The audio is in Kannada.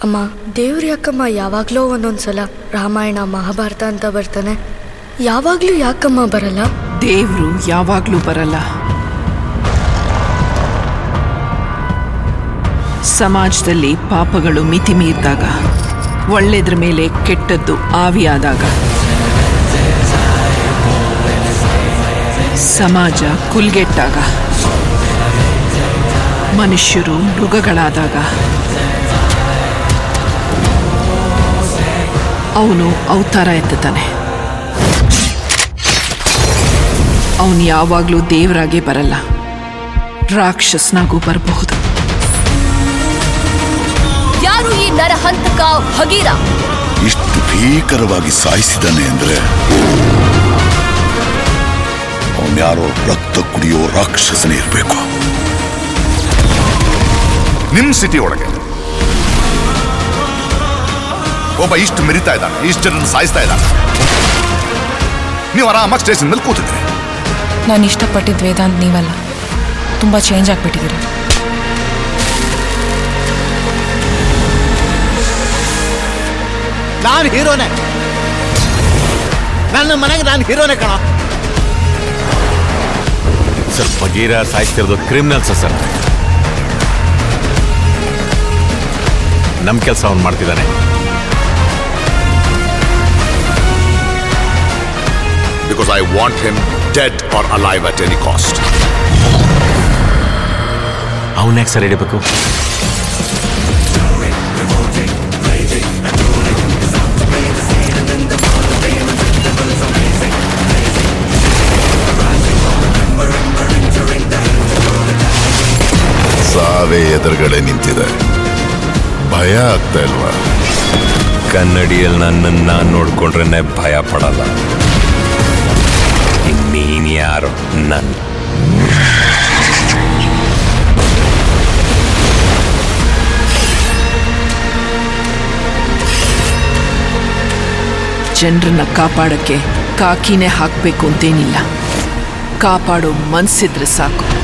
ಅಮ್ಮ ದೇವ್ರ ಯಾಕಮ್ಮ ಯಾವಾಗಲೂ ಒಂದೊಂದ್ಸಲ ರಾಮಾಯಣ ಮಹಾಭಾರತ ಅಂತ ಬರ್ತಾನೆ ಯಾವಾಗಲೂ ಯಾಕಮ್ಮ ಬರಲ್ಲ ದೇವ್ರು ಯಾವಾಗ್ಲೂ ಬರಲ್ಲ ಸಮಾಜದಲ್ಲಿ ಪಾಪಗಳು ಮಿತಿ ಮೀರಿದಾಗ ಒಳ್ಳೆದ್ರ ಮೇಲೆ ಕೆಟ್ಟದ್ದು ಆವಿಯಾದಾಗ ಸಮಾಜ ಕುಲ್ಗೆಟ್ಟಾಗ ಮನುಷ್ಯರು ಮೃಗಗಳಾದಾಗ ಅವನು ಅವತಾರ ಎತ್ತುತ್ತಾನೆ ಅವನು ಯಾವಾಗಲೂ ದೇವರಾಗೆ ಬರಲ್ಲ ರಾಕ್ಷಸನಾಗೂ ಬರಬಹುದು ಯಾರು ಈ ನರಹಂತಕ ಭಗೀರ ಇಷ್ಟು ಭೀಕರವಾಗಿ ಸಾಯಿಸಿದ್ದಾನೆ ಅಂದ್ರೆ ಅವನ್ಯಾರೋ ರಕ್ತ ಕುಡಿಯೋ ರಾಕ್ಷಸನೇ ಇರಬೇಕು ನಿಮ್ ಸಿಟಿ ಒಳಗೆ ಒಬ್ಬ ಇಷ್ಟು ಮೆರಿತಾ ಇದ್ದಾನೆ ಇಷ್ಟು ಜನರನ್ನು ಸಾಯಿಸ್ತಾ ಇದ್ದಾನೆ ನೀವು ಆರಾಮಾಗಿ ಸ್ಟೇಷನ್ ಮೇಲೆ ಕೂತಿದ್ರಿ ನಾನು ಇಷ್ಟಪಟ್ಟಿದ್ದು ವೇದಾಂತ್ ನೀವಲ್ಲ ತುಂಬ ಚೇಂಜ್ ಆಗಿಬಿಟ್ಟಿದ್ದೀರಿ ನಾನು ಹೀರೋನೇ ನನ್ನ ಮನೆಗೆ ನಾನು ಹೀರೋನೇ ಕಣ ಸರ್ ಬಗೀರ ಸಾಯ್ತಿರೋದು ಕ್ರಿಮಿನಲ್ಸ್ ಸರ್ ನಮ್ಮ ಕೆಲಸ ಅವ್ನು ಮಾಡ್ತಿದ್ದಾನೆ because I want him dead or alive at any cost ಅವನ್ನ ಯಾಕೆ ಸರ್ ಹಿಡಿಬೇಕು ಸಾವೇ ಎದುರುಗಡೆ ನಿಂತಿದೆ ಭಯ ಆಗ್ತಾ ಇಲ್ವಾ ಕನ್ನಡಿಯಲ್ಲಿ ನನ್ನನ್ನು ನಾನು ನೋಡ್ಕೊಂಡ್ರೆ ಭಯ ಪಡಲ್ಲ ನೀನ್ ಯಾರು ನನ್ನ ಜನರನ್ನ ಕಾಪಾಡಕ್ಕೆ ಕಾಕಿನೇ ಹಾಕ್ಬೇಕು ಅಂತೇನಿಲ್ಲ ಕಾಪಾಡೋ ಮನ್ಸಿದ್ರೆ ಸಾಕು